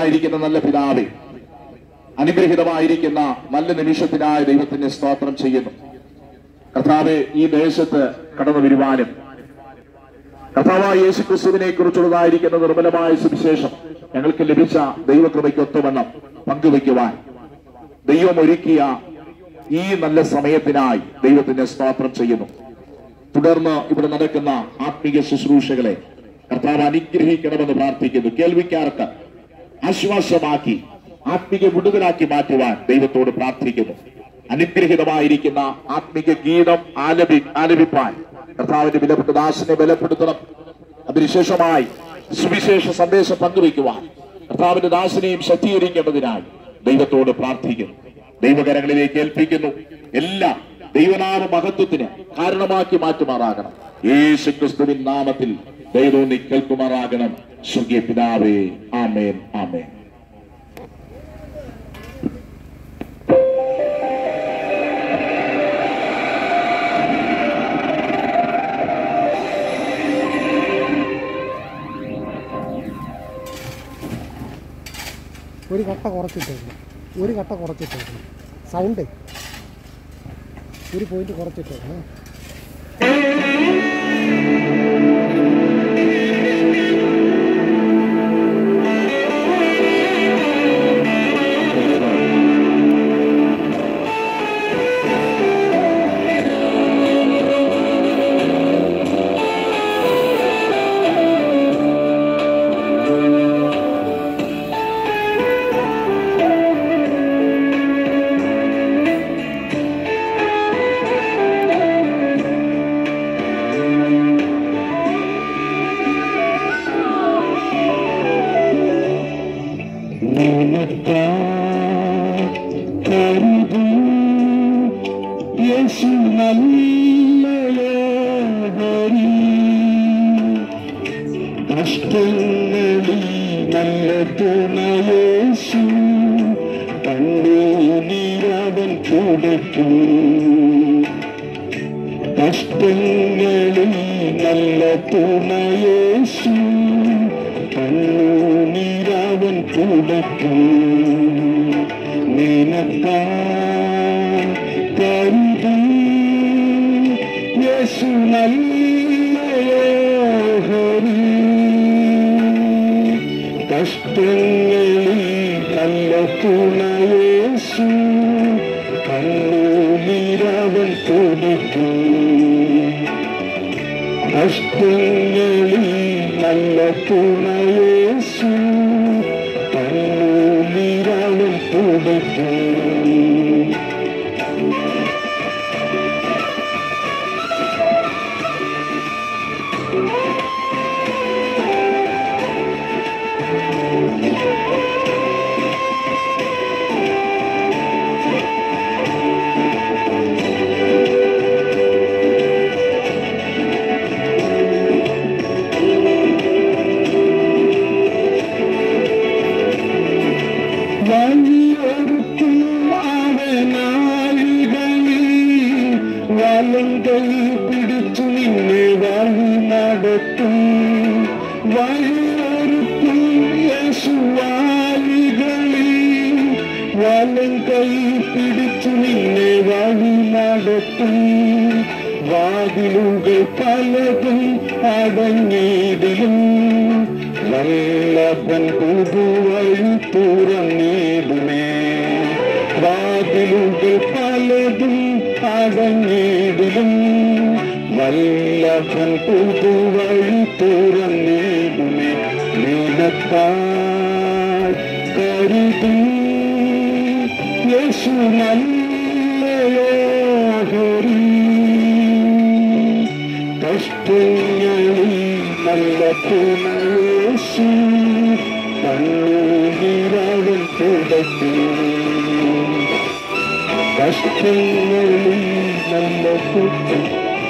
സ്വർഗസ്ഥനായിരിക്കുന്ന നല്ല പിതാവേ അനുഗ്രഹിതമായിരിക്കുന്ന നല്ല നിമിഷത്തിനായ ദൈവത്തിന്റെ സ്തോത്രം ചെയ്യുന്നു കർത്താവെ ഈ ദേശത്ത് കടന്നു വരുവാനും കർത്താവായ യേശു ക്രിസ്തുവിനെ കുറിച്ചുള്ളതായിരിക്കുന്ന നിർമ്മലമായ സുവിശേഷം ഞങ്ങൾക്ക് ലഭിച്ച ദൈവകൃപയ്ക്കൊത്തുവണ്ണം പങ്കുവയ്ക്കുവാൻ ദൈവം ഒരുക്കിയ ഈ നല്ല സമയത്തിനായി ദൈവത്തിന്റെ സ്തോത്രം ചെയ്യുന്നു തുടർന്ന് ഇവിടെ നടക്കുന്ന ആത്മീയ ശുശ്രൂഷകളെ കർത്താവ് അനുഗ്രഹിക്കണമെന്ന് പ്രാർത്ഥിക്കുന്നു കേൾവിക്കാർക്ക് ആശ്വാസമാക്കി ആത്മീയ വിടുതലാക്കി മാറ്റുവാൻ ദൈവത്തോട് പ്രാർത്ഥിക്കുന്നു അനുഗ്രഹിതമായിരിക്കുന്ന ആത്മീയ ഗീതം ആലപി ആലപിപ്പാൻ കർത്താവിന്റെ വിലപ്പെട്ട ദാസനെ ബലപ്പെടുത്തണം അതിനുശേഷമായി സുവിശേഷ സന്ദേശം പങ്കുവയ്ക്കുവാൻ കർത്താവിന്റെ ദാസനെയും ശക്തീകരിക്കേണ്ടതിനായി ദൈവത്തോട് പ്രാർത്ഥിക്കുന്നു ദൈവകരങ്ങളിലേക്ക് ഏൽപ്പിക്കുന്നു എല്ലാം ദൈവനാമ മഹത്വത്തിന് കാരണമാക്കി മാറ്റുമാറാകണം യേശു ക്രിസ്തുവിൻ നാമത്തിൽ ദൈവോന്നി കേൾക്കുമാറാകണം സ്വർഗീയ പിതാവേ ആമേൻ ആമേൻ ഒരു കട്ട കുറച്ചിട്ടേക്കണം ഒരു കട്ട കുറച്ചിട്ടേക്കണം സൗണ്ട് ഒരു പോയിന്റ് കുറച്ചിട്ടേക്കണം യേശു നല്ലയോഹരി കഷ്ടങ്ങളിൽ നല്ല തുണയേശു കണ്ണീരവൻ തുടയ്ക്കും കഷ്ടങ്ങളിൽ നല്ല തുണയേശു കണ്ണീരവൻ തുടയ്ക്കും നിനക്കാൻ കരുതി യേശു നല്ലയോഹരി കഷ്ടങ്ങളിൽ നല്ല തുണയേശു കണ്ണൂലിരവൻ തുടിക്കും കഷ്ടങ്ങളിൽ നല്ല തുണയേശു കണ്ണൂലിരവൻ തുടിക്കും വഴിയൊരുക്കും അവനാഴികളിൽ വലം കൈ പിടിച്ചു നിന്നെ വഴി നടത്തും വഴിയൊരുക്കും യേശുവാലികളിൽ വലം കൈ പിടിച്ചു നിന്നെ വഴി നടത്തും വാതിലുകൾ പലതും അടങ്ങിയതിലും വല്ലഭൻ പുതുവഴി തുറന്നിടുമേ വാതിലുകൾ പലതും അടങ്ങിയതിലും വല്ലഭൻ പുതുവഴി തുറന്നിടുമേ നിനക്കാൽ കരുതി യേശു നല്ലയോഹരി കഷ്ടങ്ങളിൽ നല്ല തുണയേശു കണ്ണീരവൻ തുടയ്ക്കും കഷ്ടങ്ങളിൽ നല്ല കുറ്റം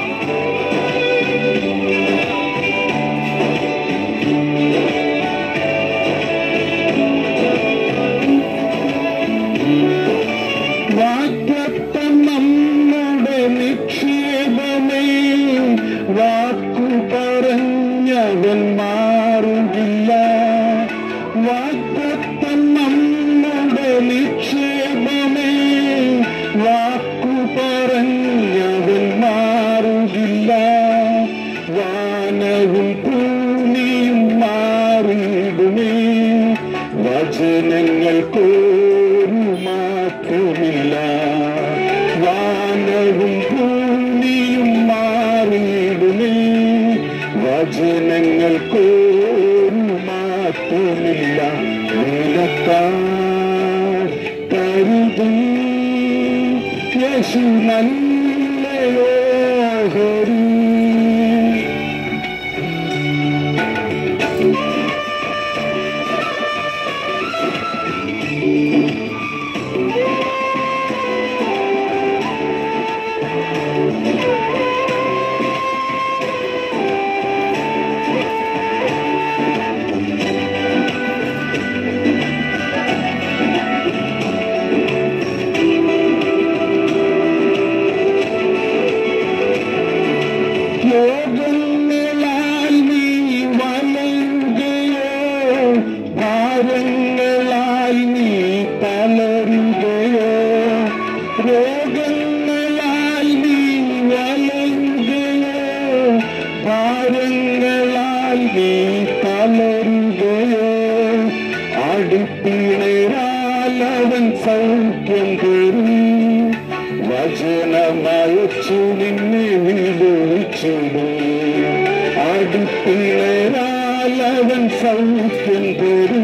വാക്കത്തം നമ്മുടെ നിക്ഷേപമേ വാക്കു പറഞ്ഞവൻ മാറുകില്ല വാക്കത്തം രക്തം നമ്മുടെ നിക്ഷേപമേ വാക്കു പറഞ്ഞവൻ മാറുകില്ല വാനവും ഭൂമിയും മാറിയിടുമേ വചനങ്ങൾക്കൊരു മാറ്റമില്ല വാനവും ഭൂമിയും മാറിയിടുമേ വചനങ്ങൾക്കൊരു മാറ്റമില്ല നിലത്താൻ കരുതും യേശു നല്ലയോ ഹരി യോഗങ്ങളാൽ നീ വലയുകയോ ഭാരങ്ങളാൽ നീ തളരുകയോ രോഗങ്ങളാൽ നീ വലയുകയോ ഭാരങ്ങളാൽ നീ തളരുകയോ അടുപ്പിണരാൽ അവൻ സൗഖ്യം തരും വചനമയച്ചു നിന്നെ വിളിച്ചിടും അടുപ്പിളരാൽ അവൻ സൗഖ്യം തരും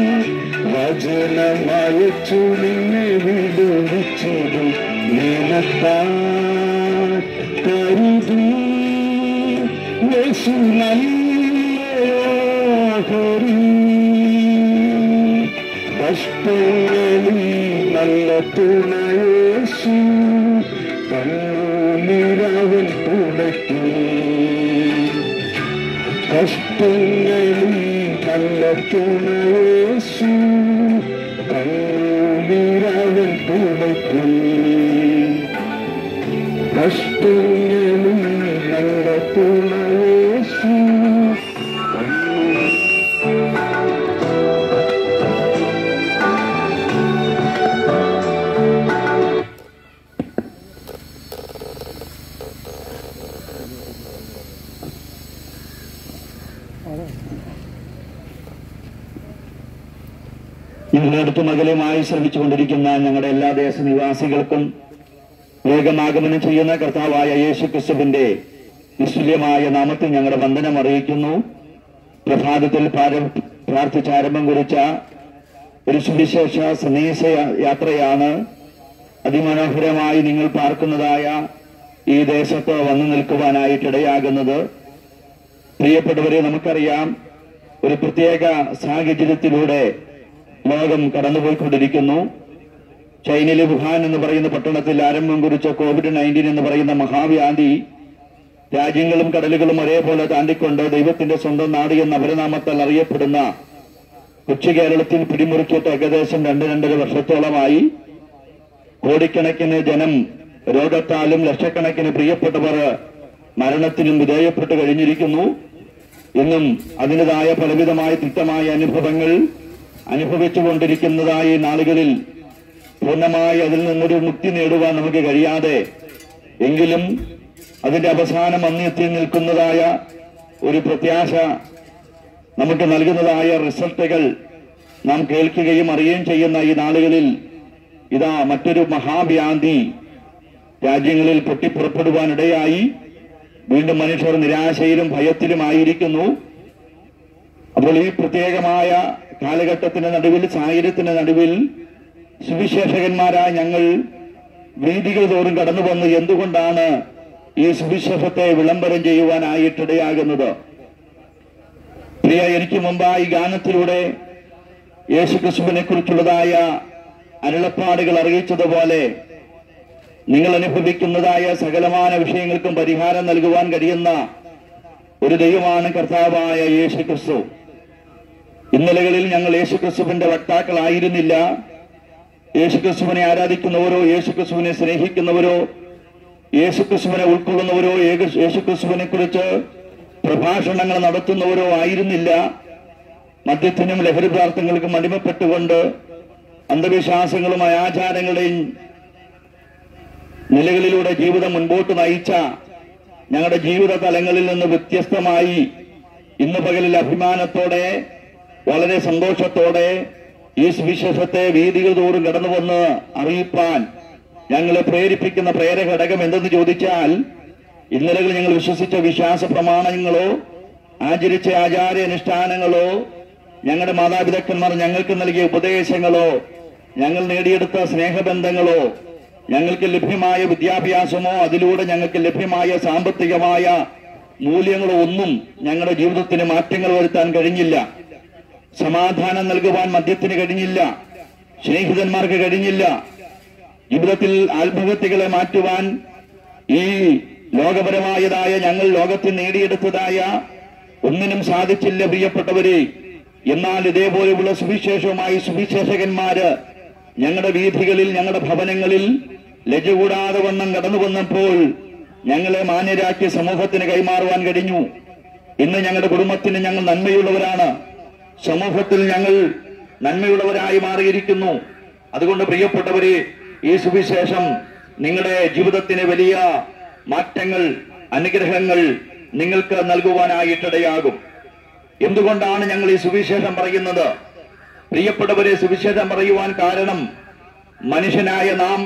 വചനമയച്ചു നിന്നെ വിളിച്ചിടും നിനത്താൻ കരുതി യേശു നല്ലയോ ഹരി കഷ്ടങ്ങളിൽ നല്ല തുണയേശു കണ്ണുനിരവൻ തുടയ്ക്കും കഷ്ടങ്ങളിൽ നല്ല തുണയേശു കണ്ണുനിരവൻ തുടയ്ക്കും കഷ്ടങ്ങളിൽ നല്ല തുണയേശു കണ്ണു ഞങ്ങളുടെ അടുത്തും അകലുമായി ശ്രമിച്ചുകൊണ്ടിരിക്കുന്ന ഞങ്ങളുടെ എല്ലാ ദേശനിവാസികൾക്കും വേഗമാഗമനം ചെയ്യുന്ന കർത്താവായ യേശു ക്രിസ്തുവിന്റെ നിസ്തുല്യമായ നാമത്തിൽ ഞങ്ങളുടെ വന്ദനം അറിയിക്കുന്നു പ്രഭാതത്തിൽ പ്രാര- പ്രാർത്ഥിച്ച് ആരംഭം കുറിച്ച ഒരു സുവിശേഷ സന്ദേശ യാത്രയാണ് അതിമനോഹരമായി നിങ്ങൾ പാർക്കുന്നതായ ഈ ദേശത്ത് വന്നു നിൽക്കുവാനായിട്ടിടയാകുന്നത് പ്രിയപ്പെട്ടവരെ നമുക്കറിയാം ഒരു പ്രത്യേക സാഹചര്യത്തിലൂടെ ലോകം കടന്നുപോയിക്കൊണ്ടിരിക്കുന്നു ചൈനയിലെ വുഹാൻ എന്ന് പറയുന്ന പട്ടണത്തിൽ ആരംഭം കുറിച്ച കോവിഡ് നയൻറ്റീൻ എന്ന് പറയുന്ന മഹാവ്യാധി രാജ്യങ്ങളും കടലുകളും ഒരേപോലെ താണ്ടിക്കൊണ്ട് ദൈവത്തിന്റെ സ്വന്തം നാട് എന്ന അപരനാമത്താൽ അറിയപ്പെടുന്ന കൊച്ചു കേരളത്തിൽ പിടിമുറുക്കിയിട്ട് ഏകദേശം രണ്ട് രണ്ടര വർഷത്തോളമായി കോടിക്കണക്കിന് ജനം രോഗത്താലും ലക്ഷക്കണക്കിന് പ്രിയപ്പെട്ടവർ മരണത്തിനും വിധേയപ്പെട്ട് കഴിഞ്ഞിരിക്കുന്നു എന്നും അതിൻ്റെതായ പലവിധമായ തിക്തമായ അനുഭവങ്ങൾ അനുഭവിച്ചുകൊണ്ടിരിക്കുന്നതായ ഈ നാളുകളിൽ പൂർണ്ണമായി അതിൽ നിന്നൊരു മുക്തി നേടുവാൻ നമുക്ക് കഴിയാതെ എങ്കിലും അതിന്റെ അവസാനം അന്യത്തിൽ നിൽക്കുന്നതായ ഒരു പ്രത്യാശ നമുക്ക് നൽകുന്നതായ റിസൾട്ടുകൾ നാം കേൾക്കുകയും അറിയുകയും ചെയ്യുന്ന ഈ നാളുകളിൽ ഇതാ മറ്റൊരു മഹാവ്യാധി രാജ്യങ്ങളിൽ പൊട്ടിപ്പുറപ്പെടുവാനിടയായി വീണ്ടും മനുഷ്യർ നിരാശയിലും ഭയത്തിലുമായിരിക്കുന്നു അപ്പോൾ ഈ പ്രത്യേകമായ കാലഘട്ടത്തിന്റെ നടുവിൽ സാഹചര്യത്തിന്റെ നടുവിൽ സുവിശേഷകന്മാരായ ഞങ്ങൾ വീതികൾ തോറും കടന്നു വന്ന് എന്തുകൊണ്ടാണ് ഈ സുവിശേഷത്തെ വിളംബരം ചെയ്യുവാനായിട്ടിടയാകുന്നത് പ്രിയ എനിക്ക് മുമ്പായി ഗാനത്തിലൂടെ യേശുക്രിസ്തുവിനെ കുറിച്ചുള്ളതായ അരുളപ്പാടുകൾ അറിയിച്ചതുപോലെ നിങ്ങൾ അനുഭവിക്കുന്നതായ സകലമാന വിഷയങ്ങൾക്കും പരിഹാരം നൽകുവാൻ കഴിയുന്ന ഒരു ദൈവമാണ് കർത്താവായ യേശു ക്രിസ്തു ഇന്നലകളിൽ ഞങ്ങൾ യേശു ക്രിസ്തുവിന്റെ വക്താക്കളായിരുന്നില്ല യേശു ക്രിസ്തുവിനെ ആരാധിക്കുന്നവരോ യേശു ക്രിസ്തുവിനെ സ്നേഹിക്കുന്നവരോ യേശു ക്രിസ്തുവിനെ ഉൾക്കൊള്ളുന്നവരോ യേശു ക്രിസ്തുവിനെ കുറിച്ച് പ്രഭാഷണങ്ങൾ നടത്തുന്നവരോ ആയിരുന്നില്ല മദ്യത്തിനും ലഹരി പദാർത്ഥങ്ങൾക്കും അടിമപ്പെട്ടുകൊണ്ട് അന്ധവിശ്വാസങ്ങളും ആചാരങ്ങളെയും നിലകളിലൂടെ ജീവിതം മുൻപോട്ട് നയിച്ച ഞങ്ങളുടെ ജീവിത തലങ്ങളിൽ നിന്ന് വ്യത്യസ്തമായി ഇന്ന് പകലിൽ അഭിമാനത്തോടെ വളരെ സന്തോഷത്തോടെ ഈ സുവിശേഷത്തെ വീതികൾ തോറും കടന്നു വന്ന് അറിയിപ്പാൻ ഞങ്ങളെ പ്രേരിപ്പിക്കുന്ന പ്രേരഘടകം എന്തെന്ന് ചോദിച്ചാൽ ഇന്നലകൾ ഞങ്ങൾ വിശ്വസിച്ച വിശ്വാസ പ്രമാണങ്ങളോ ആചരിച്ച ആചാര അനുഷ്ഠാനങ്ങളോ ഞങ്ങളുടെ മാതാപിതാക്കന്മാർ ഞങ്ങൾക്ക് നൽകിയ ഉപദേശങ്ങളോ ഞങ്ങൾ നേടിയെടുത്ത സ്നേഹബന്ധങ്ങളോ ഞങ്ങൾക്ക് ലഭ്യമായ വിദ്യാഭ്യാസമോ അതിലൂടെ ഞങ്ങൾക്ക് ലഭ്യമായ സാമ്പത്തികമായ മൂല്യങ്ങളോ ഒന്നും ഞങ്ങളുടെ ജീവിതത്തിന് മാറ്റങ്ങൾ വരുത്താൻ കഴിഞ്ഞില്ല സമാധാനം നൽകുവാൻ മദ്യത്തിന് കഴിഞ്ഞില്ല സ്നേഹിതന്മാർക്ക് കഴിഞ്ഞില്ല ജീവിതത്തിൽ ആത്മഹത്യകളെ മാറ്റുവാൻ ഈ ലോകപരമായതായ ഞങ്ങൾ ലോകത്തിൽ നേടിയെടുത്തതായ ഒന്നിനും സാധിച്ചില്ല പ്രിയപ്പെട്ടവരെ എന്നാൽ ഇതേപോലെയുള്ള സുവിശേഷവുമായി സുവിശേഷകന്മാര് ഞങ്ങളുടെ വീഥികളിൽ ഞങ്ങളുടെ ഭവനങ്ങളിൽ ലജ കൂടാതെ വണ്ണം കടന്നു വന്നപ്പോൾ ഞങ്ങളെ മാന്യരാക്കി സമൂഹത്തിന് കൈമാറുവാൻ കഴിഞ്ഞു ഇന്ന് ഞങ്ങളുടെ കുടുംബത്തിന് ഞങ്ങൾ നന്മയുള്ളവരാണ് സമൂഹത്തിൽ ഞങ്ങൾ നന്മയുള്ളവരായി മാറിയിരിക്കുന്നു അതുകൊണ്ട് പ്രിയപ്പെട്ടവരെ ഈ സുവിശേഷം നിങ്ങളുടെ ജീവിതത്തിന് വലിയ മാറ്റങ്ങൾ അനുഗ്രഹങ്ങൾ നിങ്ങൾക്ക് നൽകുവാനായിട്ടിടയാകും എന്തുകൊണ്ടാണ് ഞങ്ങൾ ഈ സുവിശേഷം പറയുന്നത് പ്രിയപ്പെട്ടവരെ സുവിശേഷം പറയുവാൻ കാരണം മനുഷ്യനായ നാം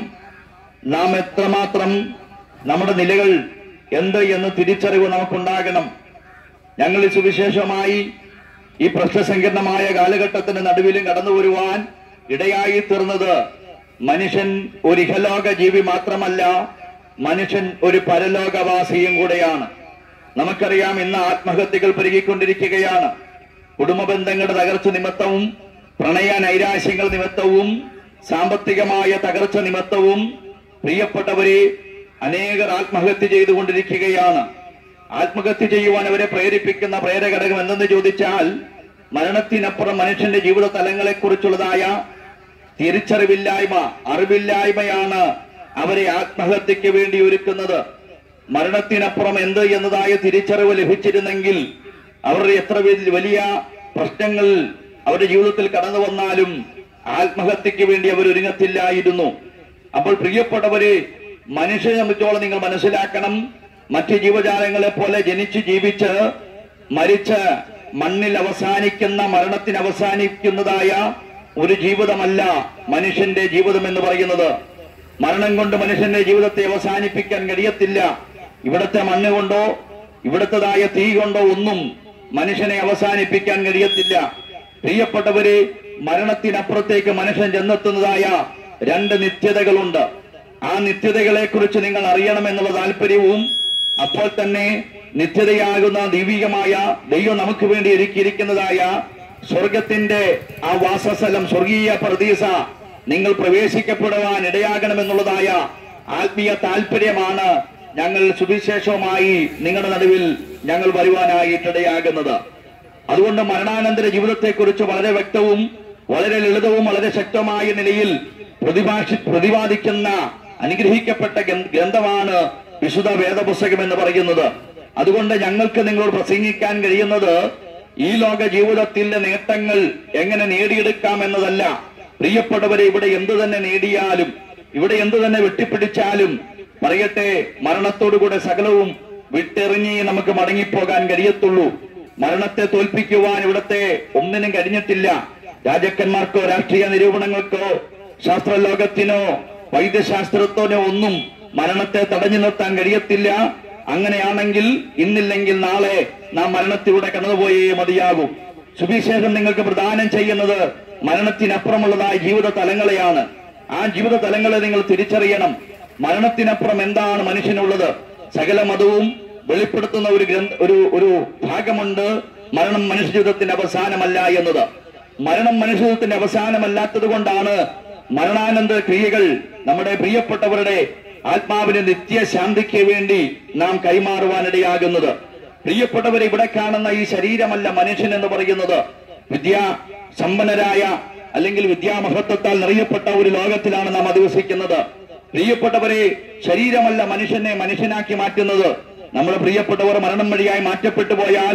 നാം എത്രമാത്രം നമ്മുടെ നിലകൾ എന്ത് എന്ന് തിരിച്ചറിവ് നമുക്കുണ്ടാകണം ഞങ്ങൾ ഈ സുവിശേഷമായി ഈ പ്രശ്നസങ്കീർണമായ കാലഘട്ടത്തിന് നടുവിലും കടന്നു വരുവാൻ ഇടയായി തീർന്നത് മനുഷ്യൻ ഒരു ഇഹലോക ജീവി മാത്രമല്ല മനുഷ്യൻ ഒരു പരലോകവാസിയും കൂടെയാണ് നമുക്കറിയാം ഇന്ന് ആത്മഹത്യകൾ പെരുകിക്കൊണ്ടിരിക്കുകയാണ് കുടുംബ ബന്ധങ്ങളുടെ തകർച്ച നിമിത്തവും പ്രണയ നൈരാശ്യങ്ങൾ നിമിത്തവും സാമ്പത്തികമായ തകർച്ച നിമിത്തവും പ്രിയപ്പെട്ടവരെ അനേകർ ആത്മഹത്യ ചെയ്തുകൊണ്ടിരിക്കുകയാണ് ആത്മഹത്യ ചെയ്യുവാൻ അവരെ പ്രേരിപ്പിക്കുന്ന പ്രേരഘടകം എന്തെന്ന് ചോദിച്ചാൽ മരണത്തിനപ്പുറം മനുഷ്യന്റെ ജീവിത തലങ്ങളെ കുറിച്ചുള്ളതായ തിരിച്ചറിവില്ലായ്മ അറിവില്ലായ്മയാണ് അവരെ ആത്മഹത്യക്ക് വേണ്ടി ഒരുക്കുന്നത് മരണത്തിനപ്പുറം എന്ത് എന്നതായ തിരിച്ചറിവ് ലഭിച്ചിരുന്നെങ്കിൽ അവരുടെ എത്ര വലിയ- വലിയ പ്രശ്നങ്ങൾ അവരുടെ ജീവിതത്തിൽ കടന്നു വന്നാലും ആത്മഹത്യക്ക് വേണ്ടി അവർ ഒരുങ്ങത്തില്ലായിരുന്നു അപ്പോൾ പ്രിയപ്പെട്ടവര് മനുഷ്യനെ സംബന്ധിച്ചോളം നിങ്ങൾ മനസ്സിലാക്കണം മറ്റ് ജീവജാലങ്ങളെ പോലെ ജനിച്ച് ജീവിച്ച് മരിച്ച് മണ്ണിൽ അവസാനിക്കുന്ന മരണത്തിന് അവസാനിക്കുന്നതായ ഒരു ജീവിതമല്ല മനുഷ്യന്റെ ജീവിതം എന്ന് പറയുന്നത് മരണം കൊണ്ട് മനുഷ്യന്റെ ജീവിതത്തെ അവസാനിപ്പിക്കാൻ കഴിയത്തില്ല ഇവിടത്തെ മണ്ണ് കൊണ്ടോ ഇവിടത്തേതായ തീ കൊണ്ടോ ഒന്നും മനുഷ്യനെ അവസാനിപ്പിക്കാൻ കഴിയത്തില്ല പ്രിയപ്പെട്ടവര് മരണത്തിനപ്പുറത്തേക്ക് മനുഷ്യൻ ചെന്നെത്തുന്നതായ രണ്ട് നിത്യതകളുണ്ട് ആ നിത്യതകളെ കുറിച്ച് നിങ്ങൾ അറിയണമെന്നുള്ള താല്പര്യവും അപ്പോൾ തന്നെ നിത്യതയാകുന്ന ദൈവികമായ ദൈവം നമുക്ക് വേണ്ടി ഒരുക്കിയിരിക്കുന്നതായ സ്വർഗത്തിന്റെ ആ വാസസ്ഥലം സ്വർഗീയ പ്രതീസ നിങ്ങൾ പ്രവേശിക്കപ്പെടുവാൻ ഇടയാകണമെന്നുള്ളതായ ആത്മീയ താല്പര്യമാണ് ഞങ്ങൾ സുവിശേഷവുമായി നിങ്ങളുടെ നടുവിൽ ഞങ്ങൾ വരുവാനായിട്ടിടയാകുന്നത് അതുകൊണ്ട് മരണാനന്തര ജീവിതത്തെക്കുറിച്ച് വളരെ വ്യക്തവും വളരെ ലളിതവും വളരെ ശക്തമായ നിലയിൽ പ്രതിഭാഷി പ്രതിപാദിക്കുന്ന അനുഗ്രഹിക്കപ്പെട്ട ഗ്രന്ഥ- ഗ്രന്ഥമാണ് വിശുദ്ധ വേദപുസ്തകം എന്ന് പറയുന്നത് അതുകൊണ്ട് ഞങ്ങൾക്ക് നിങ്ങളോട് പ്രസംഗിക്കാൻ കഴിയുന്നത് ഈ ലോക ജീവിതത്തിന്റെ നേട്ടങ്ങൾ എങ്ങനെ നേടിയെടുക്കാം എന്നതല്ല പ്രിയപ്പെട്ടവരെ ഇവിടെ എന്തു തന്നെ നേടിയാലും ഇവിടെ എന്തു തന്നെ വെട്ടിപ്പിടിച്ചാലും പറയട്ടെ മരണത്തോടുകൂടെ സകലവും വിട്ടെറിഞ്ഞ് നമുക്ക് മടങ്ങിപ്പോകാൻ കഴിയത്തുള്ളൂ മരണത്തെ തോൽപ്പിക്കുവാൻ ഇവിടത്തെ ഒന്നിനും കഴിഞ്ഞിട്ടില്ല രാജാക്കന്മാർക്കോ രാഷ്ട്രീയ നിരൂപണങ്ങൾക്കോ ശാസ്ത്രലോകത്തിനോ വൈദ്യശാസ്ത്രത്തിനോ ഒന്നും മരണത്തെ തടഞ്ഞു നിർത്താൻ കഴിയത്തില്ല അങ്ങനെയാണെങ്കിൽ ഇന്നില്ലെങ്കിൽ നാളെ നാം മരണത്തിലൂടെ കടന്നുപോയേ മതിയാകൂ സുവിശേഷം നിങ്ങൾക്ക് പ്രദാനം ചെയ്യുന്നത് മരണത്തിനപ്പുറമുള്ളതായ ജീവിത തലങ്ങളെയാണ് ആ ജീവിത തലങ്ങളെ നിങ്ങൾ തിരിച്ചറിയണം മരണത്തിനപ്പുറം എന്താണ് മനുഷ്യനുള്ളത് സകല മതവും വെളിപ്പെടുത്തുന്ന ഒരു ഗ്രന്ഥ ഒരു ഒരു ഭാഗമുണ്ട് മരണം മനുഷ്യ ജീവിതത്തിന്റെ അവസാനമല്ല എന്നത് മരണം മനുഷ്യ ജീവിതത്തിന്റെ അവസാനമല്ലാത്തത് കൊണ്ടാണ് മരണാനന്തര ക്രിയകൾ നമ്മുടെ പ്രിയപ്പെട്ടവരുടെ ആത്മാവിന് നിത്യശാന്തിക്ക് വേണ്ടി നാം കൈമാറുവാനിടയാകുന്നത് പ്രിയപ്പെട്ടവരെ ഇവിടെ കാണുന്ന ഈ ശരീരമല്ല മനുഷ്യൻ എന്ന് പറയുന്നത് വിദ്യാ സമ്പന്നരായ അല്ലെങ്കിൽ വിദ്യാമഹത്വത്താൽ നിറയപ്പെട്ട ഒരു ലോകത്തിലാണ് നാം അധിവസിക്കുന്നത് പ്രിയപ്പെട്ടവരെ ശരീരമല്ല മനുഷ്യനെ മനുഷ്യനാക്കി മാറ്റുന്നത് നമ്മുടെ പ്രിയപ്പെട്ടവർ മരണം വഴിയായി മാറ്റപ്പെട്ടു പോയാൽ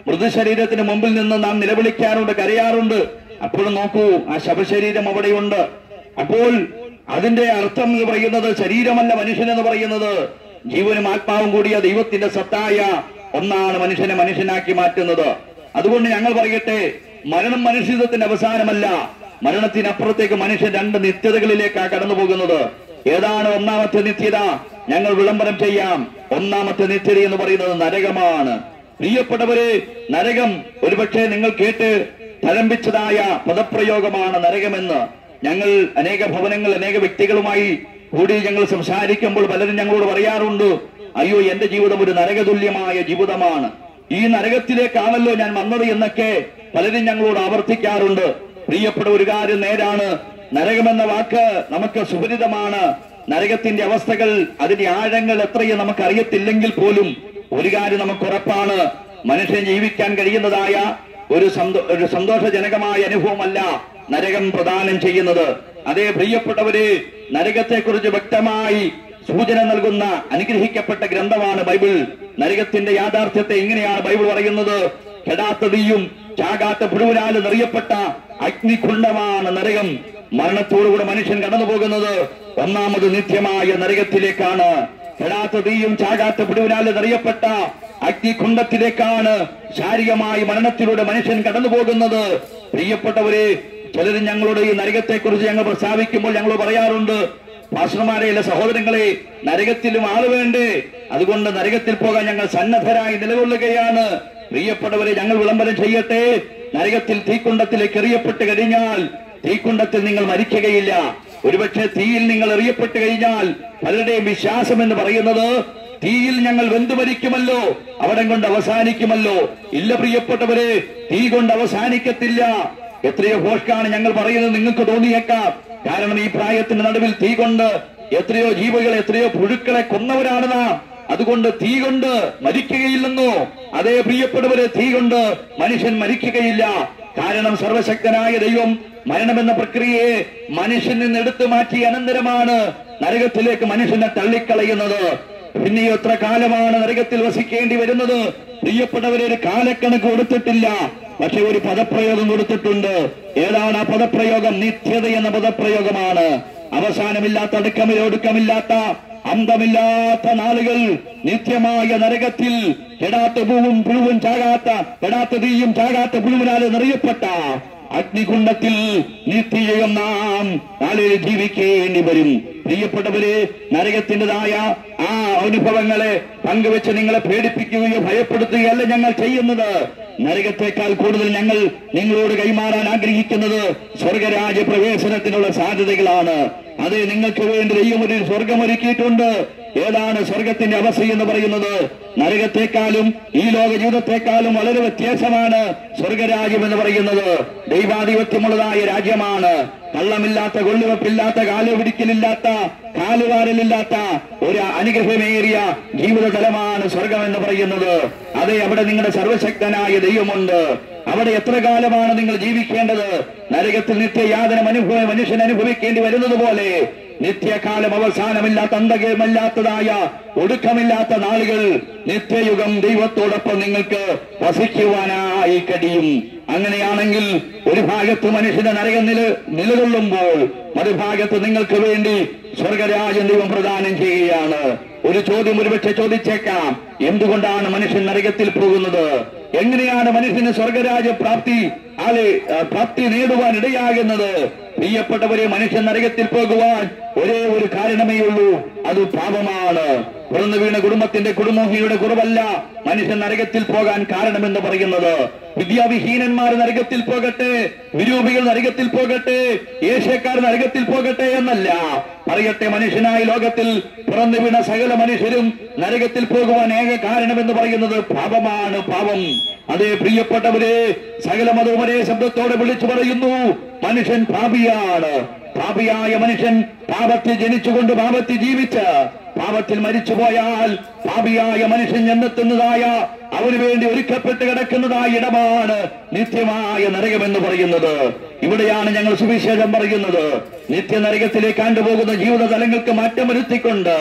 മൃതശരീരത്തിന് മുമ്പിൽ നിന്ന് നാം നിലവിളിക്കാറുണ്ട് കരയാറുണ്ട് അപ്പോഴും നോക്കൂ ആ ശവശരീരം അവിടെയുണ്ട് അപ്പോൾ അതിന്റെ അർത്ഥം എന്ന് പറയുന്നത് ശരീരമല്ല മനുഷ്യൻ എന്ന് പറയുന്നത് ജീവനും ആത്മാവും കൂടിയ ദൈവത്തിന്റെ സത്തായ ഒന്നാണ് മനുഷ്യനെ മനുഷ്യനാക്കി മാറ്റുന്നത് അതുകൊണ്ട് ഞങ്ങൾ പറയട്ടെ മരണം മനുഷ്യത്വത്തിന്റെ അവസാനമല്ല മരണത്തിനപ്പുറത്തേക്ക് മനുഷ്യൻ രണ്ട് നിത്യതകളിലേക്കാണ് കടന്നു പോകുന്നത് ഏതാണ് ഒന്നാമത്തെ നിത്യത ഞങ്ങൾ വിളംബരം ചെയ്യാം ഒന്നാമത്തെ നിത്യത എന്ന് പറയുന്നത് നരകമാണ് പ്രിയപ്പെട്ടവരെ നരകം ഒരുപക്ഷെ നിങ്ങൾ കേട്ട് തഴമ്പിച്ചതായ പദപ്രയോഗമാണ് നരകമെന്ന് ഞങ്ങൾ അനേക ഭവനങ്ങൾ അനേക വ്യക്തികളുമായി കൂടി ഞങ്ങൾ സംസാരിക്കുമ്പോൾ പലരും ഞങ്ങളോട് പറയാറുണ്ട് അയ്യോ എന്റെ ജീവിതം ഒരു നരകതുല്യമായ ജീവിതമാണ് ഈ നരകത്തിലേക്കാണല്ലോ ഞാൻ വന്നത് എന്നൊക്കെ പലരും ഞങ്ങളോട് ആവർത്തിക്കാറുണ്ട് പ്രിയപ്പെട്ട ഒരു കാര്യം നേരാണ് നരകമെന്ന വാക്ക് നമുക്ക് സുപരിതമാണ് നരകത്തിന്റെ അവസ്ഥകൾ അതിന്റെ ആഴങ്ങൾ എത്രയും നമുക്ക് അറിയത്തില്ലെങ്കിൽ പോലും ഒരു കാര്യം നമുക്ക് ഉറപ്പാണ് മനുഷ്യൻ ജീവിക്കാൻ കഴിയുന്നതായ ഒരു സന്തോ- ഒരു സന്തോഷജനകമായ അനുഭവമല്ല നരകം പ്രദാനം ചെയ്യുന്നത് അതേ പ്രിയപ്പെട്ടവരെ നരകത്തെക്കുറിച്ച് വ്യക്തമായി സൂചന നൽകുന്ന അനുഗ്രഹിക്കപ്പെട്ട ഗ്രന്ഥമാണ് ബൈബിൾ നരകത്തിന്റെ യാഥാർത്ഥ്യത്തെ ഇങ്ങനെയാണ് ബൈബിൾ പറയുന്നത് കെടാത്ത തീയും ചാകാത്ത പുഴുവിനാല് നിറയപ്പെട്ട അഗ്നികുണ്ഡമാണ് നരകം മരണത്തോടുകൂടെ മനുഷ്യൻ കടന്നു പോകുന്നത് ഒന്നാമത് നിത്യമായ നരകത്തിലേക്കാണ് കെടാത്ത തീയും ചാകാത്ത പുഴുവിനാല് നിറയപ്പെട്ട അഗ്നികുണ്ഡത്തിലേക്കാണ് ശാരീരികമായി മരണത്തിലൂടെ മനുഷ്യൻ കടന്നു പോകുന്നത് പ്രിയപ്പെട്ടവരെ ചിലരും ഞങ്ങളോട് ഈ നരകത്തെക്കുറിച്ച് ഞങ്ങൾ പ്രസ്താവിക്കുമ്പോൾ ഞങ്ങൾ പറയാറുണ്ട് പാസ്റ്റർമാരെ അല്ല സഹോദരങ്ങളെ നരകത്തിലും ആള് വേണ്ടേ അതുകൊണ്ട് നരകത്തിൽ പോകാൻ ഞങ്ങൾ സന്നദ്ധരായി നിലകൊള്ളുകയാണ് പ്രിയപ്പെട്ടവരെ ഞങ്ങൾ വിളംബരം ചെയ്യട്ടെ നരകത്തിൽ തീക്കുണ്ടത്തിലേക്ക് എറിയപ്പെട്ട് കഴിഞ്ഞാൽ തീക്കുണ്ടത്തിൽ നിങ്ങൾ മരിക്കുകയില്ല ഒരുപക്ഷെ തീയിൽ നിങ്ങൾ എറിയപ്പെട്ട് കഴിഞ്ഞാൽ പലരുടെയും വിശ്വാസം എന്ന് പറയുന്നത് തീയിൽ ഞങ്ങൾ വെന്തു മരിക്കുമല്ലോ അവിടം കൊണ്ട് അവസാനിക്കുമല്ലോ ഇല്ല പ്രിയപ്പെട്ടവരെ തീ കൊണ്ട് അവസാനിക്കത്തില്ല എത്രയോ ഭോഷ്കാണ് ഞങ്ങൾ പറയുന്നത് നിങ്ങൾക്ക് തോന്നിയേക്കാം കാരണം ഈ പ്രായത്തിന്റെ നടുവിൽ തീ കൊണ്ട് എത്രയോ ജീവികളെ എത്രയോ പുഴുക്കളെ കൊന്നവരാണ് നാം അതുകൊണ്ട് തീ കൊണ്ട് മരിക്കുകയില്ലെന്നോ അതേ പ്രിയപ്പെട്ടവരെ തീ കൊണ്ട് മനുഷ്യൻ മരിക്കുകയില്ല കാരണം സർവശക്തനായ ദൈവം മരണമെന്ന പ്രക്രിയയെ മനുഷ്യനിൽ നിന്ന് എടുത്തു മാറ്റി അനന്തരമാണ് നരകത്തിലേക്ക് മനുഷ്യനെ തള്ളിക്കളയുന്നത് പിന്നെ എത്ര കാലമാണ് നരകത്തിൽ വസിക്കേണ്ടി വരുന്നത് പ്രിയപ്പെട്ടവരെ ഒരു കാലക്കണക്ക് കൊടുത്തിട്ടില്ല പക്ഷെ ഒരു പദപ്രയോഗം കൊടുത്തിട്ടുണ്ട് ഏതാണ് ആ പദപ്രയോഗം നിത്യത എന്ന പദപ്രയോഗമാണ് അവസാനമില്ലാത്ത അടുക്കമില്ല ഒടുക്കമില്ലാത്ത അന്തമില്ലാത്ത നാളുകൾ നിത്യമായ നരകത്തിൽ കെടാത്ത പൂവും പുഴുവും ചാകാത്ത കെടാത്ത തീയും ചാകാത്ത പുഴുവിനാല് നിറയപ്പെട്ട അഗ്നികുണ്ഡത്തിൽ നിത്യജയം നാം നാളിൽ ജീവിക്കേണ്ടി വരും പ്രിയപ്പെട്ടവരെ നരകത്തിൻ്റെതായ ആ അനുഭവങ്ങളെ പങ്കുവെച്ച് നിങ്ങളെ പേടിപ്പിക്കുകയോ ഭയപ്പെടുത്തുകയല്ല ഞങ്ങൾ ചെയ്യുന്നത് നരകത്തെക്കാൾ കൂടുതൽ ഞങ്ങൾ നിങ്ങളോട് കൈമാറാൻ ആഗ്രഹിക്കുന്നത് സ്വർഗരാജ്യ പ്രവേശനത്തിനുള്ള സാധ്യതകളാണ് അത് നിങ്ങൾക്ക് വേണ്ടി ദൈവം ഒരു സ്വർഗമൊരുക്കിയിട്ടുണ്ട് ഏതാണ് സ്വർഗത്തിന്റെ അവസ്ഥ എന്ന് പറയുന്നത് നരകത്തെക്കാളും ഈ ലോക ജീവിതത്തെക്കാളും വളരെ വ്യത്യാസമാണ് സ്വർഗരാജ്യം എന്ന് പറയുന്നത് ദൈവാധിപത്യമുള്ളതായ രാജ്യമാണ് കള്ളമില്ലാത്ത കൊള്ളുവെപ്പില്ലാത്ത കാലുപിടിക്കലില്ലാത്ത കാലുവാരലില്ലാത്ത ഒരു അനുഗ്രഹമേറിയ ജീവിതതലമാണ് സ്വർഗം എന്ന് പറയുന്നത് അതെ അവിടെ നിങ്ങളുടെ സർവശക്തനായ ദൈവമുണ്ട് അവിടെ എത്ര കാലമാണ് നിങ്ങൾ ജീവിക്കേണ്ടത് നരകത്തിൽ നിത്യയാതനം അനുഭവം മനുഷ്യൻ അനുഭവിക്കേണ്ടി വരുന്നത് പോലെ നിത്യകാലം അവസാനമില്ലാത്ത അന്തകമല്ലാത്തതായ ഒടുക്കമില്ലാത്ത നാളുകൾ നിത്യയുഗം ദൈവത്തോടൊപ്പം നിങ്ങൾക്ക് വസിക്കുവാനായി കഴിയും അങ്ങനെയാണെങ്കിൽ ഒരു ഭാഗത്ത് മനുഷ്യന്റെ നരകം നില നിലകൊള്ളുമ്പോൾ മറുഭാഗത്ത് നിങ്ങൾക്ക് വേണ്ടി സ്വർഗരാജൻ ദൈവം പ്രദാനം ചെയ്യുകയാണ് ഒരു ചോദ്യം ഒരുപക്ഷെ ചോദിച്ചേക്കാം എന്തുകൊണ്ടാണ് മനുഷ്യൻ നരകത്തിൽ പോകുന്നത് എങ്ങനെയാണ് മനുഷ്യന് സ്വർഗരാജ പ്രാപ്തി ആളെ ആ, പ്രാപ്തി നേടുവാൻ ഇടയാകുന്നത് പ്രിയപ്പെട്ടവരെ മനുഷ്യൻ നരകത്തിൽ പോകുവാൻ ഒരേ ഒരു കാരണമേ ഉള്ളൂ അത് പാപമാണ് പിറന്നു വീണ കുടുംബത്തിന്റെ കുടുംബഹിയുടെ കുറവല്ല മനുഷ്യൻ നരകത്തിൽ പോകാൻ കാരണമെന്ന് പറയുന്നത് വിദ്യാവിഹീനന്മാർ നരകത്തിൽ പോകട്ടെ വിരൂപികൾ നരകത്തിൽ പോകട്ടെ ഏഷ്യക്കാർ നരകത്തിൽ പോകട്ടെ എന്നല്ല പറയട്ടെ മനുഷ്യനായ ലോകത്തിൽ പിറന്നു വീണ സകല മനുഷ്യരും നരകത്തിൽ പോകുവാൻ ഏക കാരണമെന്ന് പറയുന്നത് പാപമാണ് പാപം അതേ പ്രിയപ്പെട്ടവരെ സകല മതവും ഒരേ ശബ്ദത്തോടെ വിളിച്ചു പറയുന്നു മനുഷ്യൻ പാപിയാണ് പാപിയായ മനുഷ്യൻ പാപത്തിൽ ജനിച്ചുകൊണ്ട് പാപത്തിൽ ജീവിച്ച് പാപത്തിൽ മരിച്ചുപോയാൽ പാപിയായ മനുഷ്യൻ ചെന്നെത്തുന്നതായ അവന് വേണ്ടി ഒരുക്കപ്പെട്ട് കിടക്കുന്നതായ ഇടമാണ് നിത്യമായ നരകമെന്ന് പറയുന്നത് ഇവിടെയാണ് ഞങ്ങൾ സുവിശേഷം പറയുന്നത് നിത്യനരകത്തിലേക്ക് കണ്ടുപോകുന്ന ജീവിത തലങ്ങൾക്ക് മാറ്റം വരുത്തിക്കൊണ്ട്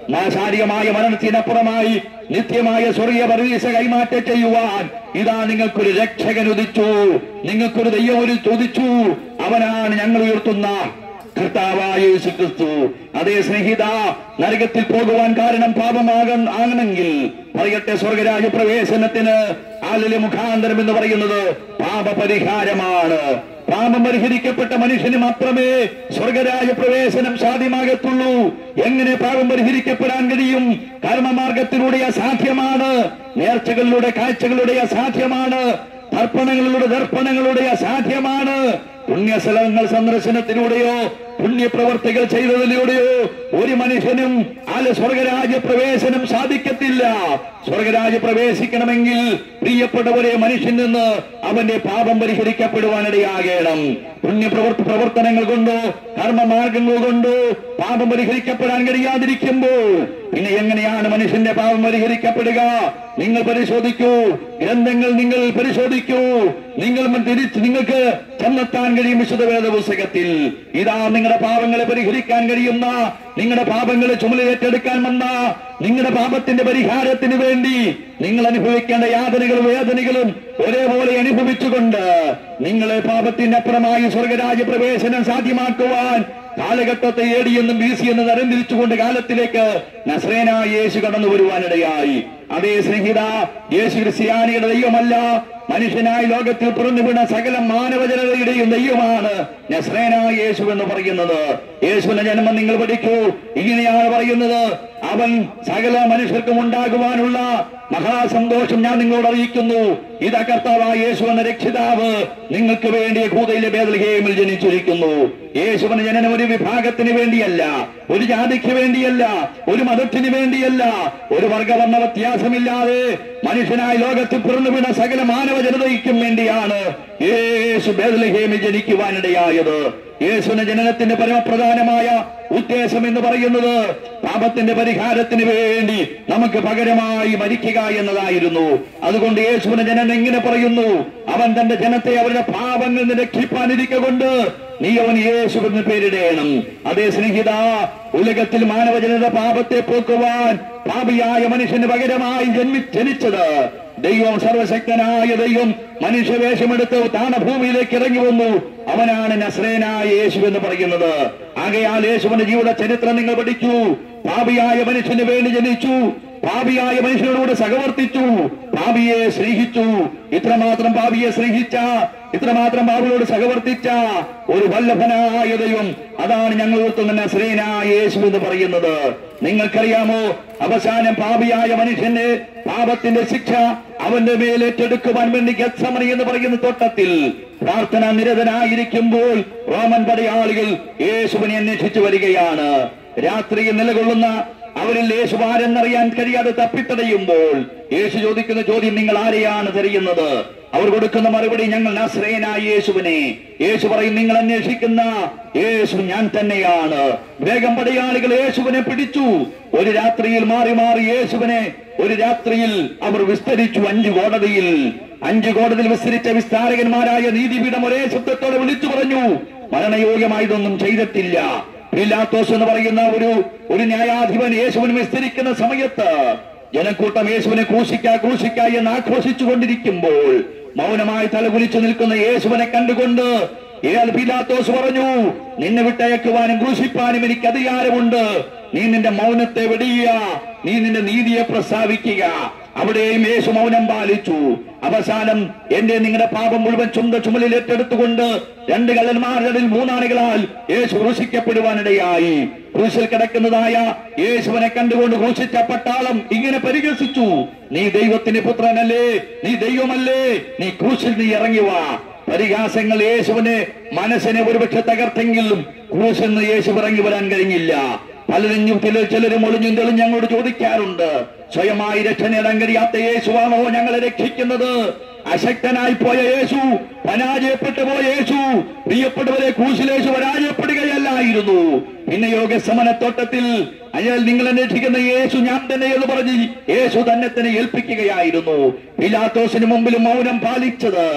നാശാരികമായ മരണത്തിനപ്പുറമായി നിത്യമായ സ്വർഗീയ പരദീസ കൈമാറ്റം ചെയ്യുവാൻ ഇതാ നിങ്ങൾക്കൊരു രക്ഷകൻ ഉദിച്ചു നിങ്ങൾക്കൊരു ദൈവം ഒരു ഉദിച്ചു അവനാണ് ഞങ്ങൾ ഉയർത്തുന്ന കർത്താവായ യേശു ക്രിസ്തു അതേ സ്നേഹിത നരകത്തിൽ പോകുവാൻ കാരണം പാപമാകാൻ ആകണമെങ്കിൽ പറയട്ടെ സ്വർഗരാജ പ്രവേശനത്തിന് ആലിലെ മുഖാന്തരം എന്ന് പറയുന്നത് പാപപരിഹാരമാണ് പാപം പരിഹരിക്കപ്പെട്ട മനുഷ്യന് മാത്രമേ സ്വർഗരാജ പ്രവേശനം സാധ്യമാകത്തുള്ളൂ എങ്ങനെ പാപം പരിഹരിക്കപ്പെടാൻ കഴിയും കർമ്മമാർഗത്തിലൂടെ അസാധ്യമാണ് നേർച്ചകളിലൂടെ കാഴ്ചകളുടെ അസാധ്യമാണ് തർപ്പണങ്ങളിലൂടെ ദർപ്പണങ്ങളുടെ അസാധ്യമാണ് പുണ്യസ്ഥലങ്ങൾ സന്ദർശനത്തിലൂടെയോ പുണ്യപ്രവർത്തികൾ ചെയ്തതിലൂടെയോ ഒരു മനുഷ്യനും ആല സ്വർഗരാജ്യ പ്രവേശനം സാധിക്കത്തില്ല സ്വർഗരാജ്യ പ്രവേശിക്കണമെങ്കിൽ പ്രിയപ്പെട്ടവരെ മനുഷ്യൻ നിന്ന് അവന്റെ പാപം പരിഹരിക്കപ്പെടുവാനിടയാകണം പുണ്യപ്രവർത്തി പ്രവർത്തനങ്ങൾ കൊണ്ടോ കർമ്മമാർഗങ്ങൾ കൊണ്ടോ പാപം പരിഹരിക്കപ്പെടാൻ കഴിയാതിരിക്കുമ്പോൾ പിന്നെ എങ്ങനെയാണ് മനുഷ്യന്റെ പാപം പരിഹരിക്കപ്പെടുക നിങ്ങൾ പരിശോധിക്കൂ ഗ്രന്ഥങ്ങൾ നിങ്ങൾ പരിശോധിക്കൂ നിങ്ങൾ തിരിച്ച് നിങ്ങൾക്ക് ചെന്നെത്താൻ കഴിയും വിശുദ്ധ വേദ പുസ്തകത്തിൽ ഇതാ നിങ്ങളുടെ പാപങ്ങളെ പരിഹരിക്കാൻ കഴിയുന്ന നിങ്ങളുടെ പാപങ്ങളെ ചുമലിലേറ്റെടുക്കാൻ വന്ന നിങ്ങളുടെ പാപത്തിന്റെ പരിഹാരത്തിന് വേണ്ടി നിങ്ങൾ അനുഭവിക്കേണ്ട യാതനകളും വേദനകളും ഒരേപോലെ അനുഭവിച്ചുകൊണ്ട് നിങ്ങളെ പാപത്തിന്റെ അപ്പുറമായി സ്വർഗരാജ പ്രവേശനം സാധ്യമാക്കുവാൻ കാലഘട്ടത്തെ ഏടിയെന്നും ബി സി എന്നും തരംതിരിച്ചുകൊണ്ട് കാലത്തിലേക്ക് നസ്രേനായ യേശു കടന്നു വരുവാനിടയായി അതേ സ്നേഹിത യേശു ക്രിസ്ത്യാനിയുടെ ദൈവമല്ല മനുഷ്യനായി ലോകത്തിൽ പിറന്നു വീണ സകല മാനവജനതയുടെയും ദൈവമാണ് നസ്രേനായ യേശു എന്ന് പറയുന്നത് യേശുവിന്റെ ജന്മം നിങ്ങൾ പഠിക്കൂ ഇങ്ങനെയാണ് പറയുന്നത് അവൻ സകല മനുഷ്യർക്കും ഉണ്ടാകുവാനുള്ള മഹാസന്തോഷം ഞാൻ നിങ്ങളോട് അറിയിക്കുന്നു ഇതാ കർത്താവായ യേശു എന്ന രക്ഷിതാവ് നിങ്ങൾക്ക് വേണ്ടി യഹൂദയിലെ ബേദൽഹേമിൽ ജനിച്ചിരിക്കുന്നു യേശുവിന് ജനനം ഒരു വിഭാഗത്തിന് വേണ്ടിയല്ല ഒരു ജാതിക്ക് വേണ്ടിയല്ല ഒരു മതത്തിന് വേണ്ടിയല്ല ഒരു വർഗവർണ്ണ വ്യത്യാസമില്ലാതെ മനുഷ്യനായി ലോകത്തിൽ പിറന്നു വീണ സകല മാനവ ജനതയ്ക്കും വേണ്ടിയാണ് യേശു ബേദൽഹേമിൽ ജനിക്കുവാനിടയായത് യേശുവിന്റെ ജനനത്തിന്റെ പരമപ്രധാനമായ ഉദ്ദേശം എന്ന് പറയുന്നത് പാപത്തിന്റെ പരിഹാരത്തിന് വേണ്ടി നമുക്ക് പകരമായി മരിക്കുക എന്നതായിരുന്നു അതുകൊണ്ട് യേശുവിന്റെ ജനനം എങ്ങനെ പറയുന്നു അവൻ തന്റെ ജനത്തെ അവരുടെ പാപങ്ങളിൽ നിന്ന് രക്ഷിപ്പാനിരിക്കൊണ്ട് നീ അവൻ യേശുവിന് പേരിടേണം അതേ സ്നേഹിത ഉലകത്തിൽ മാനവജനത പാപത്തെ പോക്കുവാൻ പാപിയായ മനുഷ്യന് പകരമായി ജന്മി ജനിച്ചത് ദൈവം സർവശക്തനായ ദൈവം മനുഷ്യവേഷമെടുത്ത് താണഭൂമിയിലേക്ക് ഇറങ്ങി വന്നു അവനാണ് നസ്രേനായ യേശു എന്ന് പറയുന്നത് ആകയാൽ യേശുവിന്റെ ജീവിത ചരിത്രം നിങ്ങൾ പഠിക്കൂ പാപിയായ മനുഷ്യന് വേണ്ടി ജനിച്ചു പാപിയായ മനുഷ്യനോട് സഹവർത്തിച്ചു പാപിയെ സ്നേഹിച്ചു ഇത്രമാത്രം പാപിയെ സ്നേഹിച്ച ഇത്രമാത്രം പാപികളോട് സഹവർത്തിച്ച ഒരു വല്ലഭനായ ദൈവം അതാണ് ഞങ്ങൾ ഉയർത്തുന്ന നസ്രേനായ യേശു എന്ന് പറയുന്നത് നിങ്ങൾക്കറിയാമോ അവസാനം പാപിയായ മനുഷ്യന്റെ പാപത്തിന്റെ ശിക്ഷ അവന്റെ മേൽ ഏറ്റെടുക്കുവാൻ വേണ്ടി ഗത്സമണി എന്ന് പറയുന്ന തോട്ടത്തിൽ പ്രാർത്ഥന നിരതനായിരിക്കുമ്പോൾ റോമൻ പടയാളികൾ യേശുവിനെ അന്വേഷിച്ചു വരികയാണ് രാത്രിയിൽ നിലകൊള്ളുന്ന അവരിൽ യേശു ആരെന്നറിയാൻ കഴിയാതെ തപ്പിത്തടയുമ്പോൾ യേശു ചോദിക്കുന്ന ചോദ്യം നിങ്ങൾ ആരെയാണ് തിരയുന്നത് അവർ കൊടുക്കുന്ന മറുപടി ഞങ്ങൾ നസ്രേനായ യേശുവിനെ യേശു പറയും നിങ്ങൾ അന്വേഷിക്കുന്ന യേശു ഞാൻ തന്നെയാണ് വേഗം പടയാളികൾ യേശുവിനെ പിടിച്ചു ഒരു രാത്രിയിൽ മാറി മാറി യേശുവിനെ ഒരു രാത്രിയിൽ അവർ വിസ്തരിച്ചു അഞ്ചു കോടതിയിൽ അഞ്ചു കോടതിയിൽ വിസ്തരിച്ച വിസ്താരകന്മാരായ നീതിപീഠം ഒരേ ശബ്ദത്തോടെ വിളിച്ചു പറഞ്ഞു മരണയോഗ്യമായതൊന്നും ചെയ്തിട്ടില്ല പിലാത്തോസ് എന്ന് പറയുന്ന ഒരു ഒരു ന്യായാധിപൻ യേശുവിനെ വിസ്തരിക്കുന്ന സമയത്ത് ജനക്കൂട്ടം യേശുവിനെ ക്രൂശിക്ക ക്രൂശിക്ക എന്ന് ആഘോഷിച്ചു കൊണ്ടിരിക്കുമ്പോൾ മൗനമായി തലകുലിച്ചു നിൽക്കുന്ന യേശുവിനെ കണ്ടുകൊണ്ട് ഏൽ പിലാത്തോസ് പറഞ്ഞു നിന്നെ വിട്ടയക്കുവാനും ക്രൂശിപ്പാനും എനിക്ക് അധികാരമുണ്ട് നീ നിന്റെ മൗനത്തെ വെടിയുക നീ നിന്റെ നീതിയെ പ്രസ്താവിക്കുക അവിടെയും യേശു മൗനം പാലിച്ചു അവസാനം എന്റെ നിങ്ങളുടെ പാപം മുഴുവൻ ചുണ്ട ചുമലിൽ ഏറ്റെടുത്തുകൊണ്ട് രണ്ട് കള്ളന്മാരിൽ മൂന്നാണികളാൽ യേശു ക്രൂശിക്കപ്പെടുവാനിടയായി ക്രൂശിൽ കിടക്കുന്നതായ യേശുവിനെ കണ്ടുകൊണ്ട് ക്രൂശിച്ച പട്ടാളം ഇങ്ങനെ പരിഹസിച്ചു നീ ദൈവത്തിന്റെ പുത്രനല്ലേ നീ ദൈവമല്ലേ നീ ക്രൂശിൽ നീ ഇറങ്ങി വാ പരിഹാസങ്ങൾ യേശുവിനെ മനസ്സിനെ ഒരുപക്ഷെ തകർത്തെങ്കിലും ക്രൂശിൽ നിന്ന് യേശു ഇറങ്ങി വരാൻ കഴിഞ്ഞില്ല പലരും ചില ചിലരും ഒളിഞ്ഞും തെളിഞ്ഞ് ഞങ്ങളോട് ചോദിക്കാറുണ്ട് സ്വയമായി രക്ഷ നേടാൻ കഴിയാത്ത യേശുവാണോ ഞങ്ങളെ രക്ഷിക്കുന്നത് അശക്തനായി പോയ യേശു പരാജയപ്പെട്ടു പോയ യേശു പ്രിയപ്പെട്ടവരെ ക്രൂശിലേശു പരാജയപ്പെടുകയല്ലായിരുന്നു പിന്നെ യോഗസമനത്തോട്ടത്തിൽ അയാൾ നിങ്ങൾ അന്വേഷിക്കുന്ന യേശു ഞാൻ തന്നെ എന്ന് പറഞ്ഞ് യേശു തന്നെ തന്നെ ഏൽപ്പിക്കുകയായിരുന്നു പിലാത്തോസിന് മുമ്പിലും മൗനം പാലിച്ചത്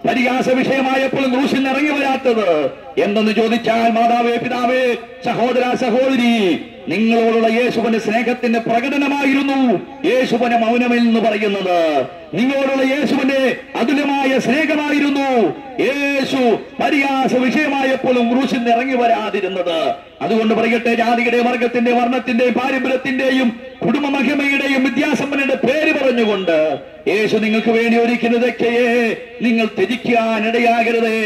പരിഹാസ വിഷയമായപ്പോഴും ക്രൂശിൽ നിന്ന് ഇറങ്ങി വരാത്തത് എന്തെന്ന് ചോദിച്ചാൽ മാതാവേ പിതാവേ സഹോദര സഹോദരി നിങ്ങളോടുള്ള യേശുവിന്റെ സ്നേഹത്തിന്റെ പ്രകടനമായിരുന്നു യേശുവിനെ മൗനമിൽ എന്ന് പറയുന്നത് നിങ്ങളോടുള്ള യേശുവിന്റെ അതുല്യമായ സ്നേഹമായിരുന്നു യേശു പരിഹാസ വിഷയമായപ്പോഴും ക്രൂശിൽ നിന്ന് ഇറങ്ങി വരാതിരുന്നത് അതുകൊണ്ട് പറയട്ടെ ജാതിയുടെ വർഗത്തിന്റെ വർണ്ണത്തിന്റെയും പാരമ്പര്യത്തിന്റെയും കുടുംബ മഹിമയുടെയും വിദ്യാസമ്പന്നയുടെ പേര് പറഞ്ഞുകൊണ്ട് യേശു നിങ്ങൾക്ക് വേണ്ടി ഒരുക്കുന്ന രക്ഷയെ നിങ്ങൾ ത്യജിക്കാനിടയാകരുതേ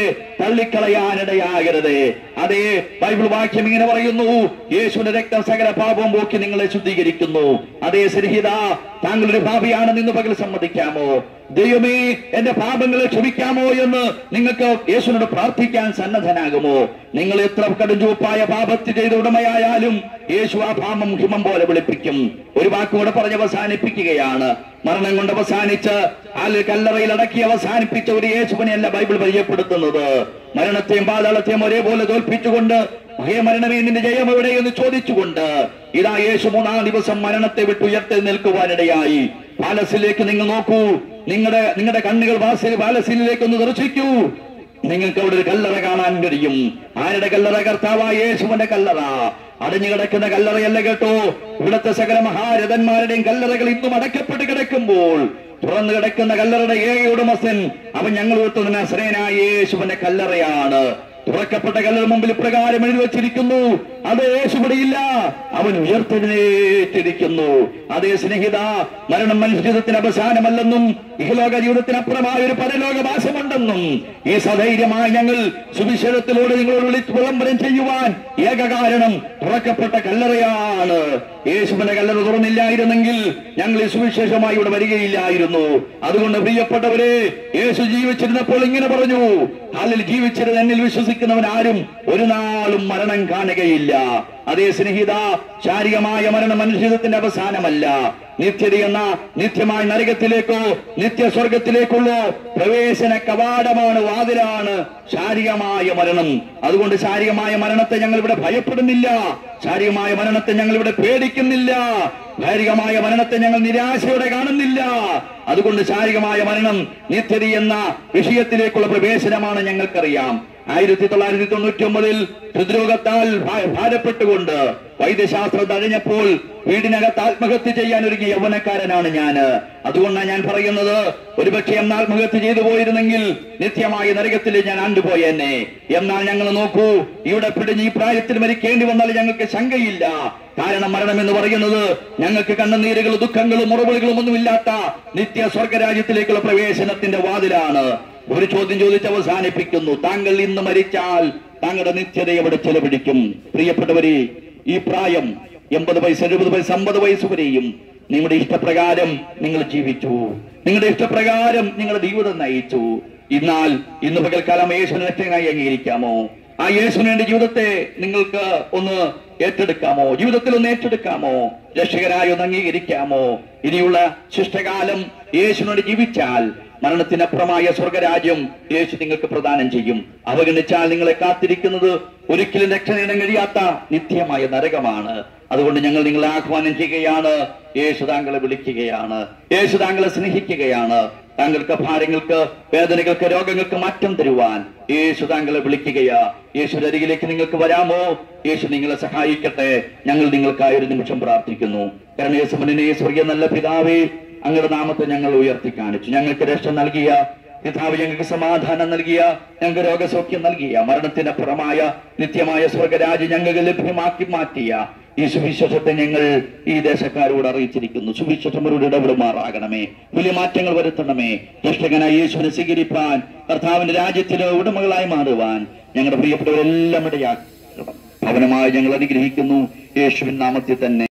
തള്ളിക്കളയാനിടയാകരുതേ അതേ ബൈബിൾ വാക്യം ഇങ്ങനെ പറയുന്നു യേശുവിന്റെ രക്തം സകല പാപവും പോക്കി നിങ്ങളെ ശുദ്ധീകരിക്കുന്നു അതേ സ്നേഹിത താങ്കളൊരു പാപിയാണെന്ന് ഇന്ന് പകൽ സമ്മതിക്കാമോ ദൈവമേ എന്റെ പാപങ്ങളെ ക്ഷമിക്കാമോ എന്ന് നിങ്ങൾക്ക് യേശുവിനോട് പ്രാർത്ഥിക്കാൻ സന്നദ്ധനാകുമോ നിങ്ങൾ എത്ര കടുംചുവപ്പായ പാപത്തിൽ ചെയ്ത ഉടമയായാലും യേശു ആ പാപം ഹിമം പോലെ വിളിപ്പിക്കും ഒരു വാക്കുകൂടെ പറഞ്ഞ് അവസാനിപ്പിക്കുകയാണ് മരണം കൊണ്ട് അവസാനിച്ച് ആല് കല്ലറയിൽ അടക്കി അവസാനിപ്പിച്ച ഒരു യേശുവിനെയല്ല ബൈബിൾ പരിചയപ്പെടുത്തുന്നത് മരണത്തെയും പാതാളത്തെയും ഒരേപോലെ തോൽപ്പിച്ചുകൊണ്ട് ഭയമരണമേ നിന്റെ ജയം എവിടെയെന്ന് ചോദിച്ചുകൊണ്ട് ഇതാ യേശു മൂന്നാം ദിവസം മരണത്തെ വിട്ട് ഉയർത്തി നിൽക്കുവാനിടയായി പാലസിലേക്ക് നിങ്ങൾ നോക്കൂ നിങ്ങളുടെ നിങ്ങളുടെ കണ്ണുകൾ വാസൽ പാലസിലേക്ക് ഒന്ന് ദർശിക്കൂ നിങ്ങൾക്ക് അവിടെ ഒരു കല്ലറ കാണാൻ കഴിയും ആരുടെ കല്ലറ കർത്താവായ യേശുവിന്റെ കല്ലറ അടഞ്ഞു കിടക്കുന്ന കല്ലറയല്ല കേട്ടോ ഇവിടുത്തെ സകല മഹാരഥന്മാരുടെയും കല്ലറകൾ ഇന്നും അടക്കപ്പെട്ട് കിടക്കുമ്പോൾ തുറന്നു കിടക്കുന്ന കല്ലറയുടെ ഏക ഉടമസ്ഥൻ അവൻ ഞങ്ങൾ ഉയർത്തുന്ന നസ്രേനായ യേശുവിന്റെ കല്ലറയാണ് തുറക്കപ്പെട്ട കല്ലറ മുമ്പിൽ ഇപ്രകാരം എഴുതി വച്ചിരിക്കുന്നു അത് യേശുപടിയില്ല അവൻ ഉയർത്തെഴുന്നേറ്റിരിക്കുന്നു അതേ സ്നേഹിത മരണം മനുഷ്യജീവിതത്തിന് അവസാനമല്ലെന്നും ഇഹലോക ജീവിതത്തിന് അപ്പുറമായ ഒരു പരലോകവാസമുണ്ടെന്നും ഈ സധൈര്യമായി ഞങ്ങൾ സുവിശേഷത്തിലൂടെ നിങ്ങളോട് വിളിച്ച് വിളംബരം ചെയ്യുവാൻ ഏക കാരണം തുറക്കപ്പെട്ട കല്ലറയാണ് യേശുവിന്റെ കല്ലറ തുറന്നില്ലായിരുന്നെങ്കിൽ ഞങ്ങൾ ഈ സുവിശേഷമായി ഇവിടെ വരികയില്ലായിരുന്നു അതുകൊണ്ട് പ്രിയപ്പെട്ടവരെ യേശു ജീവിച്ചിരുന്നപ്പോൾ ഇങ്ങനെ പറഞ്ഞു അതിൽ ജീവിച്ചിരുന്ന എന്നിൽ വിശ്വസിക്കുന്നവൻ ആരും ഒരു നാളും മരണം കാണുകയില്ല അതേ സ്നേഹിത ശാരീരികമായ മരണം മനുഷ്യത്തിന്റെ അവസാനമല്ല നിത്യത എന്ന നിത്യമായ നരകത്തിലേക്കോ നിത്യസ്വർഗത്തിലേക്കുള്ള പ്രവേശന കവാടമാണ് വാതിലാണ് ശാരീരികമായ മരണം അതുകൊണ്ട് ശാരീരികമായ മരണത്തെ ഞങ്ങൾ ഇവിടെ ഭയപ്പെടുന്നില്ല ശാരീരികമായ മരണത്തെ ഞങ്ങൾ ഇവിടെ പേടിക്കുന്നില്ല ശാരീരികമായ മരണത്തെ ഞങ്ങൾ നിരാശയോടെ കാണുന്നില്ല അതുകൊണ്ട് ശാരീരികമായ മരണം നിത്യത എന്ന വിഷയത്തിലേക്കുള്ള പ്രവേശനമാണ് ഞങ്ങൾക്കറിയാം ആയിരത്തി തൊള്ളായിരത്തി തൊണ്ണൂറ്റി ഒമ്പതിൽ ഹൃദ്രോഗത്താൽ ഭാ- ഭാരപ്പെട്ടുകൊണ്ട് വൈദ്യശാസ്ത്രം തഴഞ്ഞപ്പോൾ വീടിനകത്ത് ആത്മഹത്യ ചെയ്യാൻ ഒരുങ്ങിയ യൗവനക്കാരനാണ് ഞാന് അതുകൊണ്ടാണ് ഞാൻ പറയുന്നത് ഒരുപക്ഷെ അന്ന് ആത്മഹത്യ ചെയ്തു പോയിരുന്നെങ്കിൽ നിത്യമായ നരകത്തിൽ ഞാൻ ആണ്ടുപോയെന്നെ എന്നാൽ ഞങ്ങൾ നോക്കൂ ഇവിടെ പിടിഞ്ഞ് ഈ പ്രായത്തിൽ മരിക്കേണ്ടി വന്നാൽ ഞങ്ങൾക്ക് ശങ്കയില്ല കാരണം മരണം എന്ന് പറയുന്നത് ഞങ്ങൾക്ക് കണ്ണുനീരുകളും ദുഃഖങ്ങളും മുറവുകളും ഒന്നുമില്ലാത്ത നിത്യ സ്വർഗരാജ്യത്തിലേക്കുള്ള പ്രവേശനത്തിന്റെ വാതിലാണ് ഒരു ചോദ്യം ചോദിച്ച് അവസാനിപ്പിക്കുന്നു താങ്കൾ ഇന്ന് മരിച്ചാൽ താങ്കളുടെ നിത്യത എവിടെ ചെലവഴിക്കും പ്രിയപ്പെട്ടവരെ ഈ പ്രായം എൺപത് വയസ്സ് എഴുപത് വയസ്സ് അമ്പത് വയസ്സ് വരെയും നിങ്ങളുടെ ഇഷ്ടപ്രകാരം നിങ്ങൾ ജീവിച്ചു നിങ്ങളുടെ ഇഷ്ടപ്രകാരം നിങ്ങളുടെ ജീവിതം നയിച്ചു എന്നാൽ ഇന്ന് പകൽക്കാലം യേശുവിനെ രക്ഷകനായി അംഗീകരിക്കാമോ ആ യേശുവിന്റെ ജീവിതത്തെ നിങ്ങൾക്ക് ഒന്ന് ഏറ്റെടുക്കാമോ ജീവിതത്തിൽ ഒന്ന് ഏറ്റെടുക്കാമോ രക്ഷകരായി ഒന്ന് അംഗീകരിക്കാമോ ഇനിയുള്ള ശിഷ്ടകാലം യേശുവിനോട് ജീവിച്ചാൽ മരണത്തിനപ്പുറമായ സ്വർഗരാജ്യം യേശു നിങ്ങൾക്ക് പ്രദാനം ചെയ്യും അവഗണിച്ചാൽ നിങ്ങളെ കാത്തിരിക്കുന്നത് ഒരിക്കലും രക്ഷ നേടാൻ കഴിയാത്ത നിത്യമായ നരകമാണ് അതുകൊണ്ട് ഞങ്ങൾ നിങ്ങളെ ആഹ്വാനം ചെയ്യുകയാണ് യേശു താങ്കളെ വിളിക്കുകയാണ് യേശു താങ്കളെ സ്നേഹിക്കുകയാണ് താങ്കൾക്ക് ഭാരങ്ങൾക്ക് വേദനകൾക്ക് രോഗങ്ങൾക്ക് മാറ്റം തരുവാൻ യേശു താങ്കളെ വിളിക്കുകയാ യേശുവിന്റെ അരികിലേക്ക് നിങ്ങൾക്ക് വരാമോ യേശു നിങ്ങളെ സഹായിക്കട്ടെ ഞങ്ങൾ നിങ്ങൾക്കായി ഒരു നിമിഷം പ്രാർത്ഥിക്കുന്നു കാരണം യേശുവിനെ സ്വർഗീയ നല്ല പിതാവേ അങ്ങയുടെ നാമത്തെ ഞങ്ങൾ ഉയർത്തി കാണിച്ചു ഞങ്ങൾക്ക് രക്ഷ നൽകിയ പിതാവ് ഞങ്ങൾക്ക് സമാധാനം നൽകിയ ഞങ്ങൾക്ക് രോഗസൗഖ്യം നൽകിയ മരണത്തിനപ്പുറമായ നിത്യമായ സ്വർഗരാജ് ഞങ്ങൾക്ക് ലഭ്യമാക്കി മാറ്റിയ ഈ സുവിശേഷത്തെ ഞങ്ങൾ ഈ ദേശക്കാരോട് അറിയിച്ചിരിക്കുന്നു സുവിശേഷമരോട് ഇടപെടുമാറാകണമേ വലിയ മാറ്റങ്ങൾ വരുത്തണമേ രക്ഷകനായ യേശുവിനെ സ്വീകരിപ്പാൻ കർത്താവിന്റെ രാജ്യത്തിലെ ഉടമകളായി മാറുവാൻ ഞങ്ങളുടെ പ്രിയപ്പെട്ടവരെല്ലാം ഇടയാക്കണം ഭവനമായി ഞങ്ങൾ അനുഗ്രഹിക്കുന്നു യേശുവിൻ നാമത്തിൽ തന്നെ